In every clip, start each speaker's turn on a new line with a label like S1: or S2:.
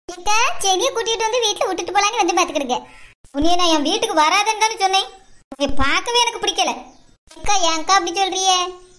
S1: அக்கா செடியை கூட்டிட்டு வந்து வீட்டுல விட்டுட்டு போலான்னு வந்து பாத்துக்கிடுங்க உன்னைய நான் என் வீட்டுக்கு வராதுன்னு தானே சொன்னேன் உன்னை பார்க்கவே எனக்கு பிடிக்கல அக்கா ஏன்க்கா அப்படி சொல்றியே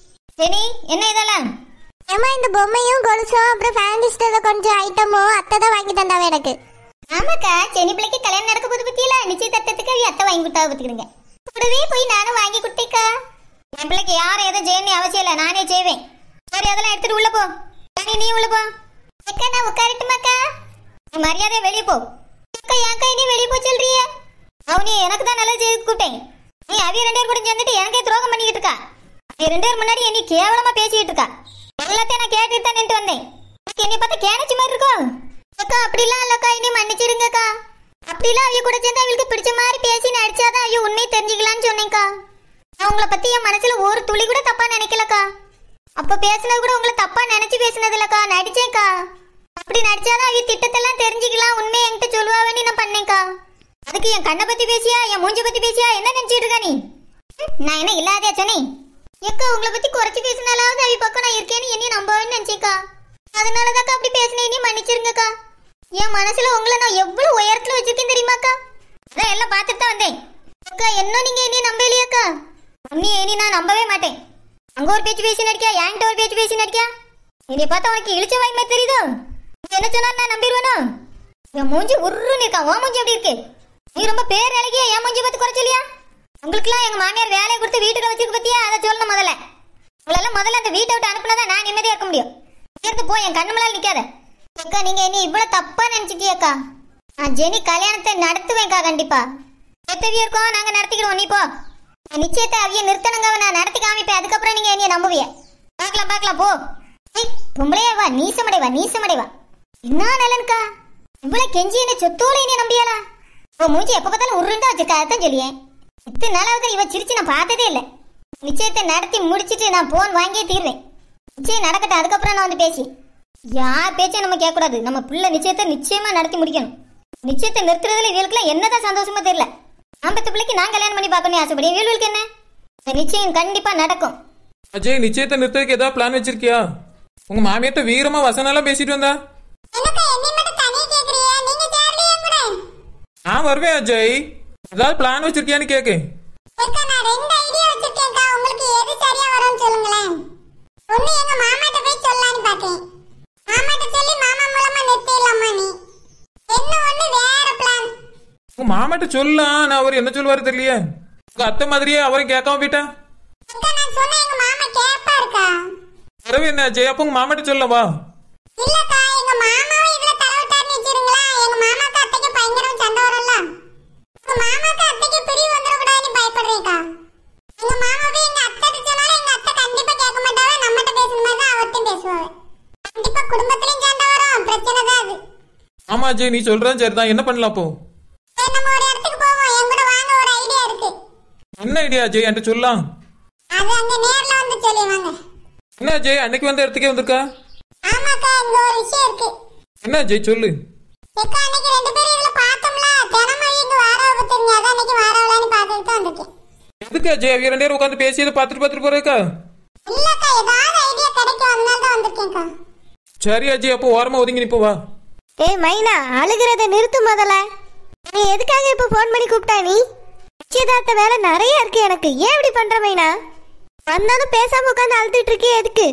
S1: சரி என்ன இதெல்லாம்
S2: ஏமா இந்த பொம்மையும் கொலுசும் அப்புறம் ஃபேண்டிஸ்டோட கொஞ்சம் ஐட்டமும் அத்தை தான் வாங்கி தந்தாவே எனக்கு
S1: ஆமாக்கா செனி பிள்ளைக்கு கல்யாணம் நடக்க போது பத்தியில நிச்சயதார்த்தத்துக்கு அவ அத்தை வாங்கி கொடுத்தா பத்துக்கிடுங்க கூடவே போய் நானும் வாங்கி கொடுத்தேக்கா என் பிள்ளைக்கு யாரும் எதுவும் செய்யணும் அவசியம் இல்லை நானே செய்வேன் சரி அதெல்லாம் எடுத்துட்டு உள்ள போ சரி நீ உள்ள போ அக்கா நான் உட்காரட்டுமாக்கா நீ மரியாதை வெளியே போ அக்கா ஏன்க்கா நீ வெளியே போ சொல்றிய அவனி எனக்கு தான் நல்லது செய்து கூப்பிட்டேன் நீ அவிய ரெண்டு பேர் கூட சேர்ந்துட்டு எனக்கே துரோகம் பண்ணிக்கிட்டு இருக்கா நீ ரெண்டு பேர் முன்னாடி நீ கேவலமா பேசிக்கிட்டு இருக்கா எல்லாத்தையும் நான் கேட்டுட்டு தான் நின்று வந்தேன் உனக்கு என்னை பார்த்தா கேனச்சி மாதிரி இருக்கும் அக்கா அப்படிலாம் இல்லக்கா இனி மன்னிச்சிருங்கக்கா அப்படிலாம் அவிய கூட சேர்ந்து அவளுக்கு பிடிச்ச மாதிரி பேசி நடிச்சாதான் ஐயோ உண்மை தெரிஞ்சுக்கலாம்னு சொன்னேன்க்கா நான் உங்களை பத்தி என் மனசுல ஒரு துளி கூட தப்பா நினைக்கலக்கா அப்ப பேசுனது கூட உங்களை தப்பா நினைச்சு பேசுனது இல்லக்கா நடிச்சேன்க்கா அப்படி நடிச்சாதான் அவிய திட்டத்தெல்லாம் தெரிஞ்சுக்கலாம் உண்மை என்கிட்ட சொல்லுவாவேன்னு நான் பண்ணேன்க்கா அதுக்கு என் கண்ணை பத்தி பேசியா என் மூஞ்ச பத்தி பேசியா என்ன நினைச்சிட்டு இருக்கா நீ ம், நான் என்ன இல்லாதே சொன்னேன் எக்கா உங்களை பத்தி குறைச்சு பேசினாலாவது அவி பக்கம் நான் இருக்கேன்னு என்னையும் நம்பவேன்னு நினைச்சேக்கா அதனாலதாக்கா அப்படி பேசினேன் நீ மன்னிச்சிருங்கக்கா என் மனசுல உங்களை நான் எவ்வளவு உயரத்துல வச்சிருக்கேன் தெரியுமாக்கா அதான் எல்லாம் பார்த்துட்டு தான் வந்தேன் அக்கா என்ன நீங்க என்னைய நம்பலையாக்கா உன்னை இனி நான் நம்பவே மாட்டேன் அங்க ஒரு பேச்சு பேசி நடிக்கா என்கிட்ட ஒரு பேச்சு பேசி நடிக்கா என்னைய பார்த்தா உனக்கு இழிச்ச வாய் மாதிரி தெரியுதோ நீ என்ன சொன்னா நான் நம்பிடுவேனோ என் மூஞ்சி உருன்னு இருக்கா உன் மூஞ்சி எப்படி இருக்கு நீ ரொம்ப பேர் அழகிய என் மூஞ்சி பார்த்து குறைச்சலியா உங்களுக்குலாம் எங்க மாமியார் வேலையை கொடுத்து வீட்டுக்கு வச்சிருக்க பத்தியா அதை சொல்லணும் முதல்ல உங்களெல்லாம் முதல்ல அந்த வீட்டை விட்டு அனுப்புனாதான் நான் நிம்மதியா இருக்க முடியும் இருந்து போ என் கண்ணு முன்னால நிக்காத அக்கா நீங்க என்ன இவ்வளவு தப்பா நினைச்சிட்டியக்கா நான் ஜெனி கல்யாணத்தை நடத்துவேன்க்கா கண்டிப்பா எத்தவிய இருக்கோம் நாங்க நடத்திக்கிறோம் நீ போ நான் நிச்சயத்தை அவிய நிறுத்தணுங்க நான் நடத்தி காமிப்பேன் அதுக்கப்புறம் நீங்க என்னைய நம்புவிய பார்க்கலாம் பார்க்கலாம் போ ஏய், பொம்பளையே வா நீசமடை வா நீசமடை வா என்ன நலன்க்கா இவ்வளவு கெஞ்சி என்ன சொத்தோட என்னைய நம்பியாளா ஓ மூஞ்சி எப்ப பார்த்தாலும் உருண்டா வச்சிருக்கா அதான் சொல்லியேன் இத்தனை நாளாவது இவ சிரிச்சு நான் பார்த்ததே இல்லை நிச்சயத்தை நடத்தி முடிச்சிட்டு நான் போன் வாங்கியே தீர்வேன் நிச்சயம் நடக்கட்டும் அதுக்கப்புறம் நான் வந்து பேசி யார் பேச்சையும் நம்ம கேட்கக்கூடாது நம்ம பிள்ளை நிச்சயத்தை நிச்சயமா நடத்தி முடிக்கணும் நிச்சயத்தை நிறுத்துறதுல இவளுக்குலாம் என்னதான் சந்தோஷமா தெரியல நான் பெத்த பிள்ளைக்கு நான் கல்யாணம் பண்ணி பார்க்கணும் ஆசைப்படி இவளுக்கு என்ன இந்த நிச்சயம் கண்டிப்பா நடக்கும்
S3: அஜய் நிச்சயத்தை நிறுத்ததுக்கு ஏதாவது பிளான் வச்சிருக்கியா உங்க மாமியார்ட்ட வீரமா வசனெல்லாம் பேசிட்டு வந்தா
S2: என்னக்கா என்னை மட்டும் தனியா கேக்குறியா நீங்க சேர்லையா கூட
S3: நான் வருவேன் அஜய் ஏதாவது பிளான் வச்சிருக்கியான்னு கேக்கேன்
S2: ஏக்கா நான் ரெண்டு ஐடியா வச்சிருக்கேன்க்கா உங்களுக்கு எது சரியா வரும்னு சொல்லுங்களேன் ஒண்ணு எங்க மாமாட்ட போய் சொல்லலாம்னு பார்த்தேன் மாமாட்ட சொல்லி மாமா மூலமா நிறுத்திடலாமா நீ என்ன ஒண்ணு வேற பிளான்
S3: உங்க மாமாட்ட சொல்லலாம் நான் அவர் என்ன சொல்லுவாரு தெரியலையே உங்க அத்தை மாதிரியே அவரும் கேட்காம போயிட்டா
S2: அக்கா நான் சொன்னா எங்க மாமா கேட்பாருக்கா
S3: வரவே என்ன அஜய் அப்போ உங்க மாமாட்ட சொல்லவா
S2: இல்லக்கா எங்க மாமாவும் இதுல தலைவிட்டாருன்னு வச்சிருங்களேன் எங்க மாமாக்கு அத்தைக்கு பயங்கரம் சண்டை வரும்ல உங்க மாமாக்கு அத்தைக்கு பிரிவு வந்துடக்கூடாதுன்னு பயப்படுறேக்கா எங்க மாமாவே எங்க அத்தை சொன்னாலும் எங்க அத்தை கண்டிப்பா கேட்க மாட்டாவ நம்மகிட்ட பேசுன மாதிரி தான் அவர்கிட்ட பேசுவாங்க கண்டிப்பா குடும்பத்திலயும் சண்டை வரும் பிரச்சனை தான் அது
S3: ஆமா அஜய் நீ சொல்றது சரிதான் என்ன பண்ணலாம் அப்போ
S2: சரி நம்ம ஒரு இடத்துக்கு போவோம் என் கூட வாங்க ஒரு ஐடியா இருக்கு
S3: என்ன ஐடியா அஜய் என்கிட்ட சொல்லலாம்
S2: அது அங்க நேர்ல வந்து சொல்லிடுவாங்க
S3: என்ன அஜய் அன்னைக்கு வந்த இடத்துக்கே வந்திருக்கா
S2: ஆமாக்கா இங்க ஒரு விஷயம் இருக்கு
S3: என்ன அஜய் சொல்லு
S2: எக்கா அன்னைக்கு ரெண்டு பேரும் இதுல பார்த்தோம்ல தினமழி இங்க வாரவ பத்திருங்க அதான் அன்னைக்கு வாரவலான்னு பார்த்துட்டு தான் வந்திருக்கேன்
S3: எதுக்கு அஜய் அவங்க ரெண்டு பேரும் உட்காந்து பேசியதை பார்த்துட்டு பார்த்துட்டு போறேக்கா
S2: இல்லக்கா ஏதாவது ஐடியா கிடைக்கும் அதனால தான் வந்திருக்கேன்க்கா
S3: சரி அஜய் அப்போ ஓரமா ஒதுங்கி நிப்போ வா
S1: ஏய் மைனா அழுகிறத நிறுத்து முதல்ல நீ எதுக்காக இப்ப ஃபோன் பண்ணி கூப்பிட்டா நீ நிச்சயதார்த்த வேலை நிறைய இருக்கு எனக்கு ஏன் இப்படி பண்ற மைனா வந்தாலும் பேசாம உட்காந்து அழுதுட்டு இருக்கே எதுக்கு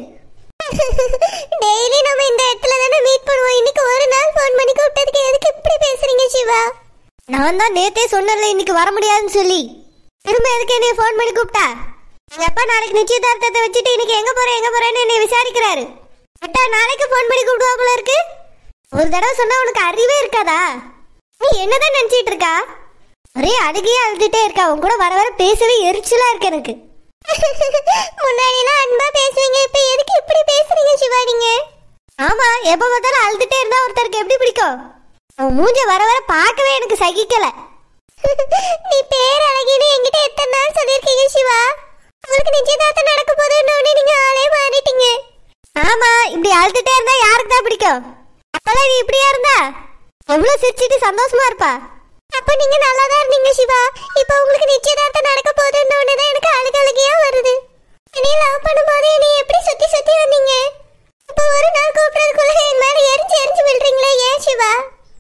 S1: டெய்லி நம்ம இந்த இடத்துல தானே மீட் பண்ணுவோம் இன்னைக்கு ஒரு நாள் ஃபோன் பண்ணி கூப்பிட்டதுக்கு எதுக்கு இப்படி பேசுறீங்க சிவா நான் தான் நேத்தே சொன்னல இன்னைக்கு வர முடியாதுன்னு சொல்லி திரும்ப எதுக்கு என்னைய ஃபோன் பண்ணி கூப்பிட்டா எங்க அப்பா நாளைக்கு நிச்சயதார்த்தத்தை வச்சுட்டு இன்னைக்கு எங்க போறேன் எங்க போறேன்னு என்னை விசாரிக்கிறாரு அட்டா நாளைக்கு ஃபோன் பண்ணி கூப்பிடுவாப்புல இருக்கு ஒரு தடவை சொன்னா உனக்கு அறிவே இருக்காதா நீ என்னதான் நினைச்சிட்டு இருக்கா ஒரே அழுகையே அழுதுட்டே இருக்கா உன் கூட வர வர பேசவே எரிச்சலா இருக்கு எனக்கு முன்னாடிலாம் அன்பா பேசுவீங்க இப்ப எதுக்கு இப்படி பேசுறீங்க சிவா நீங்க ஆமா எப்ப பார்த்தாலும் அழுதுட்டே இருந்தா ஒருத்தருக்கு எப்படி பிடிக்கும் உன் மூஞ்ச வர வர பார்க்கவே எனக்கு சகிக்கல நீ பேர் அழகின்னு என்கிட்ட எத்தனை நாள் சொல்லியிருக்கீங்க சிவா உங்களுக்கு நிச்சயதார்த்தம் நடக்க போதுன்னு உடனே நீங்க ஆளே மாறிட்டீங்க ஆமா இப்படி அழுதுட்டே இருந்தா யாருக்கு தான் பிடிக்கும் அப்பெல்லாம் நீ இப்படியா இருந்தா எவ்வளவு சிரிச்சிட்டு சந்தோஷமா இருப்பா அப்ப நீங்க நல்லா தான் இருந்தீங்க சிவா இப்ப உங்களுக்கு நிச்சயதார்த்தம் நடக்க போதுன்னு தான் எனக்கு அழுக அழுகையா வருது நீ லவ் பண்ணும்போது நீ எப்படி சுத்தி சுத்தி வந்தீங்க இப்ப ஒரு நாள் கூப்பிடுறதுக்குள்ள என் மேல எரிஞ்சு எரிஞ்சு விழுறீங்களே ஏன் சிவா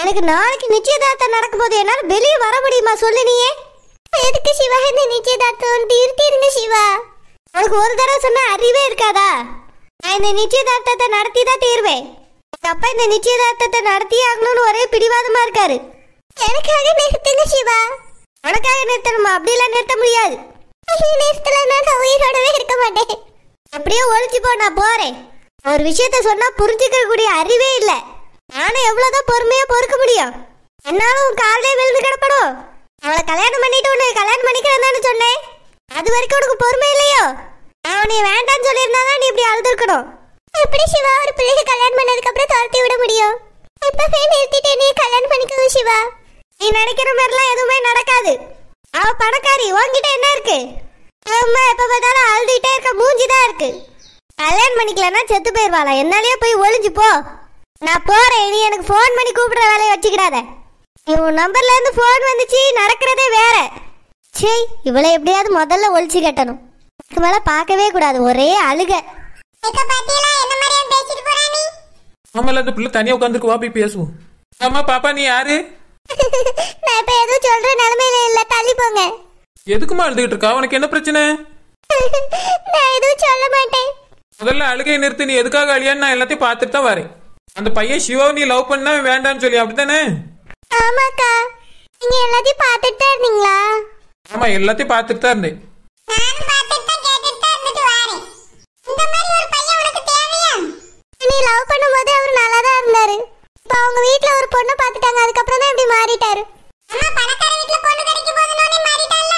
S1: எனக்கு நாளைக்கு நிச்சயதார்த்தம் நடக்கும்போது என்னால வெளியே வர முடியுமா சொல்லு நீயே எதுக்கு சிவா இந்த நிச்சயதார்த்தம் இருங்க சிவா உனக்கு ஒரு தடவை சொன்னா அறிவே இருக்காதா நான் இந்த நிச்சயதார்த்தத்தை நடத்தி தான் தீர்வேன் எங்க அப்பா இந்த நிச்சயதார்த்தத்தை நடத்தி ஆகணும்னு ஒரே பிடிவாதமா இருக்காரு எனக்காக நிறுத்துங்க சிவா உனக்காக நிறுத்தணுமா அப்படிலாம் நிறுத்த முடியாது நிறுத்தலன்னா நான் உயிரோடவே இருக்க மாட்டேன் அப்படியே ஒழிச்சு போ நான் போறேன் ஒரு விஷயத்த சொன்னா புரிஞ்சுக்க கூடிய அறிவே இல்ல நானும் எவ்வளவுதான் பொறுமையா பொறுக்க முடியும் என்னாலும் உன் காலே விழுந்து கிடப்படும் அவளை கல்யாணம் பண்ணிட்டு உன்னை கல்யாணம் பண்ணிக்கிறேன்னு சொன்னேன் அது வரைக்கும் உனக்கு பொறுமை இல்லையோ நான் உன்னை வேண்டாம்னு சொல்லியிருந்தாதான் நீ இப்படி அழுதுருக்கணும் எப்படி சிவா ஒரு பிள்ளைக்கு கல்யாணம் பண்ணதுக்கு அப்புறம் துரத்தி விட முடியும் இப்பவே நிறுத்திட்டு நீ கல்யாணம் பண்ணிக்கோ சிவா நீ நினைக்கிற மாதிரிலாம் எதுவுமே நடக்காது அவ பணக்காரி உன்கிட்ட என்ன இருக்கு அம்மா எப்ப பார்த்தாலும் அழுதுகிட்டே இருக்க மூஞ்சி தான் இருக்கு கல்யாணம் பண்ணிக்கலன்னா செத்து போயிருவாளா என்னாலயே போய் ஒளிஞ்சு போ நான் போறேன் நீ எனக்கு ஃபோன் பண்ணி கூப்பிடுற வேலையை வச்சுக்கிடாத நீ உன் நம்பர்ல இருந்து ஃபோன் வந்துச்சு நடக்கிறதே வேற சே இவளை எப்படியாவது முதல்ல ஒழிச்சு கட்டணும் இதுக்கு மேல பார்க்கவே கூடாது ஒரே அழுக
S2: இக்க பாத்தீங்களா என்ன மாதிரியா பேசிட்டு போறா நீ
S3: ஆமால அந்த பிள்ளை தனியா உட்காந்துருக்கு வா போய் பேசுவோம் ஆமா பாப்பா நீ யாரு
S1: நான் இப்ப எதுவும் சொல்ற நிலைமையில இல்ல தள்ளி போங்க
S3: எதுக்குமா அழுதுகிட்டு இருக்கா உனக்கு என்ன பிரச்சனை
S1: நான் எதுவும் சொல்ல மாட்டேன்
S3: முதல்ல அழுகை நிறுத்தி நீ எதுக்காக அழியான்னு நான் எல்லாத்தையும் பார்த்துட்டு தான் வரேன் அந்த பையன் சிவாவை நீ லவ் பண்ணா வேண்டாம்னு சொல்லி அப்படித்தானே
S1: ஆமாக்கா நீங்க எல்லாத்தையும் பார்த்துட்டு தான் இருந்தீங்களா
S3: ஆமா எல்லாத்தையும் பார்த்துட்டு தான் இருந்தேன்
S2: நானும் பார்த்துட்டு தான் கேட்டுட்டு தான் இருந்துட்டு வாரேன் இந்த மாதிரி ஒரு பையன் உனக்கு தேவையா
S1: நீ லவ் பண்ணும்போது அவர் நல்லா தான் இருந்தாரு இப்ப அவங்க வீட்ல ஒரு பொண்ணை பார்த்துட்டாங்க அதுக்கப்புறம் தான் இப்படி மாறிட்டாரு
S2: அம்மா பணக்கார வீட்ல பொண்ணு கிடைக்க போதுன்னு நீ மாறிட்டல்ல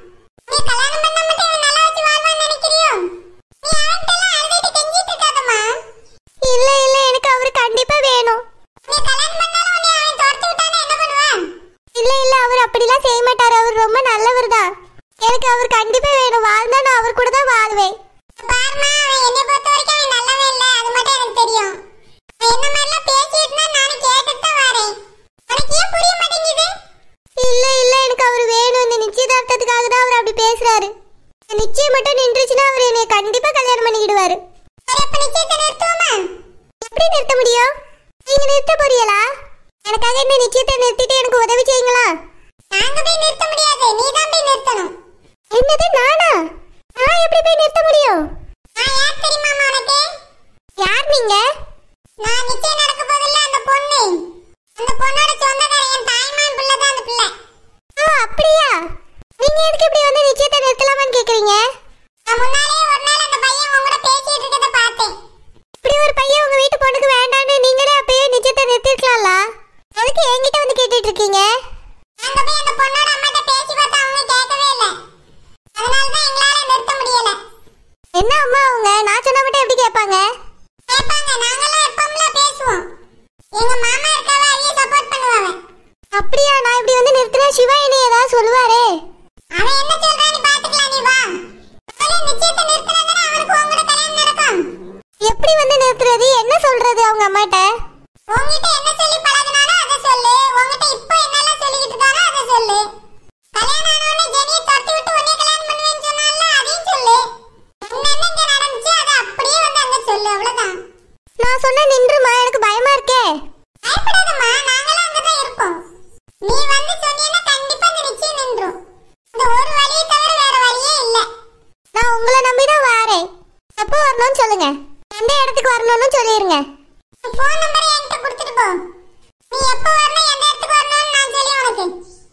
S2: நீ கல்யாணம் பண்ண மட்டும் இவன் நல்லா வச்சு வாழ்வான்னு நினைக்கிறியோ நீ அவன்கிட்ட அழுதுட்டு கெஞ்சிட்டு இருக்காதம்மா
S1: இல்ல இல்ல எனக்கு அவரு கண்டிப்பா வேணும்
S2: நீ கல்யாணம் பண்ணாலும் உன்னை அவன் துரத்து விட்டானா என்ன பண்ணுவான்
S1: இல்ல இல்ல அவர் அப்படிலாம் செய்ய மாட்டாரு அவர் ரொம்ப நல்லவர் தான் எனக்கு அவர் கண்டிப்பா வேணும் வாழ்ந்தா நான் அவர் கூட தான் வாழ்வேன்
S2: பாருமா அவன் என்னை பொறுத்த வரைக்கும் அவன் நல்லவே இல்ல அது மட்டும் எனக்கு தெரியும் அவன் என்ன மாதிரிலாம் பேசிட்டு இருந்தா நானும் கேட்டுட்டு தான் வரேன் உனக்கு ஏன் புரிய மாட்டேங்குது
S1: இல்ல இல்ல எனக்கு அவர் வேணும் இந்த நிச்சயதார்த்தத்துக்காக தான் அவர் அப்படி பேசுறாரு இந்த நிச்சயம் மட்டும் நின்றுச்சுன்னா அவர் என்னை கண்டிப்பா கல்யாணம் பண்ணிக்கிடுவாரு
S2: சரி அப்ப நிச்சயத்தை நிறுத்துவோமா
S1: எப்படி நிறுத்த முடியும் நீங்க நிறுத்த போறீங்களா எனக்காக இந்த நிச்சயத்தை நிறுத்திட்டு எனக்கு உதவி செய்யுங்களா
S2: நாங்க போய் நிறுத்த முடியாது நீ தான் போய் நிறுத்தணும்
S1: என்னது நானா நான் எப்படி போய் நிறுத்த முடியும்
S2: நான் யார் தெரியுமாமா உனக்கு
S1: யார் நீங்க
S2: நான் நிச்சயம் நடக்க போதில்ல அந்த பொண்ணு அந்த பொண்ணோட சொந்தக்காரன் என் தாய்மான் பிள்ளை தான் அந்த பிள்ளை
S1: ஓ அப்படியா நீங்க எதுக்கு இப்படி வந்து நிச்சயத்தை நிறுத்தலாமான்னு கேக்குறீங்க
S2: நான் முன்னாலே ஒரு நாள் அந்த பையன் உன் கூட பேசிட்டு இருக்கத பார்த்தேன்
S1: இப்படி ஒரு பையன் உங்க வீட்டு பொண்ணுக்கு வேண்டாம்னு நீங்களே அப்பயே நிச்சயத்தை நிறுத்திருக்கலாம்ல அதுக்கு என்கிட்ட வந்து கேட்டுட்டு இருக்கீங்க
S2: நாங்க போய் அந்த பொண்ணோட அம்மாட்ட பேசி பார்த்தா அவங்க கேட்கவே இல்லை அதனால தான் எங்களால நிறுத்த முடியல
S1: என்ன அம்மா அவங்க நான் சொன்னா மட்டும் எப்படி கேட்பாங்க
S2: கேட்பாங்க நாங்கெல்லாம் எப்பவும்ல பேசுவோம் எங்க மாமா இருக்காவ அதையே சப்போர்ட் பண்ணுவாங்க
S1: அப்படியா நான் இப்படி வந்து நிறுத்தினா சிவா என்னை ஏதாவது சொல்லுவாரே
S2: அவன் என்ன சொல்றான்னு பாத்துக்கலாம் நீ வா முதல்ல நிச்சயத்தை நிறுத்தினா அவனுக்கு உங்களோட கல்யாணம் நடக்கும்
S1: எப்படி வந்து நிறுத்துறது என்ன சொல்றது அவங்க அம்மாட்ட
S2: உன்கிட்ட என்ன சொல்லி பழகுனானோ அதை சொல்லு உன்கிட்ட இப்போ என்னெல்லாம் சொல்லிக்கிட்டு இருக்கானோ அதை சொல்லு கல்யாணம் ஆனோடனே ஜெனியை துரத்தி விட்டு உன்னைய கல்யாணம் பண்ணுவேன்னு சொன்னால அதையும் சொல்லு என்னென்ன இங்க நடந்துச்சு அதை அப்படியே வந்து அங்க சொல்லு அவ்வளவுதான்
S1: நான் சொன்னா நின்றுமா எனக்கு பயமா இருக்கே
S2: பயப்படாதம்மா நாங்களாம் அங்கதான் இருப்போம் நீ வந்து சொன்னீன்னா கண்டிப்பா இந்த நிச்சயம் நின்றும் இந்த ஒரு வழியை தவிர வேற வழியே இல்ல
S1: நான் உங்களை நம்பி தான் வாரேன் எப்போ வரணும்னு சொல்லுங்க எந்த இடத்துக்கு வரணும்னு சொல்லிருங்க
S2: போன் நம்பரை என்கிட்ட கொடுத்துட்டு போ நீ எப்போ வரணும் எந்த இடத்துக்கு வரணும்னு நான் சொல்லி உனக்கு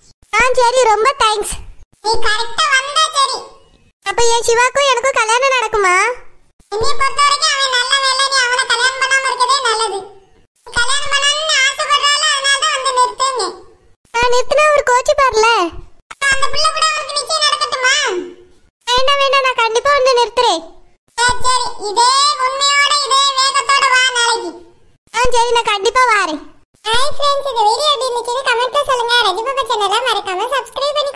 S1: ஆ சரி ரொம்ப தேங்க்ஸ்
S2: நீ கரெக்டா வந்தா சரி
S1: அப்ப என் சிவாக்கும் எனக்கும் கல்யாணம் நடக்குமா
S2: என்னைய பொறுத்த வரைக்கும் அவன் நல்ல வேலை நீ அவனை கல்யாணம் பண்ணாம இருக்கதே நல்லது நீ கல்யாணம் பண்ணணும்னு ஆசைப்படுறால அதனால தான் வந்து நிறுத்துங்க
S1: நான் நிறுத்தினா அவர் கோச்சு பாருல
S2: அப்ப அந்த பிள்ளை கூட அவனுக்கு நிச்சயம் நடக்கட்டுமா
S1: வேண்டாம் வேண்டாம் நான் கண்டிப்பா வந்து நிறுத்துறேன்
S2: சரி சரி இதே உண்மையோட இதே வேகத்தோட வா நாளைக்கு
S1: ஆ சரி நான் கண்டிப்பா வாரேன்
S2: ஹாய் ஃப்ரெண்ட்ஸ் இந்த வீடியோ எப்படி இருந்துச்சுன்னு கமெண்ட்ல சொல்லுங்க ரஜிபாபா சேனலை மறக்காம சப்ஸ்கிரைப் பண்ணி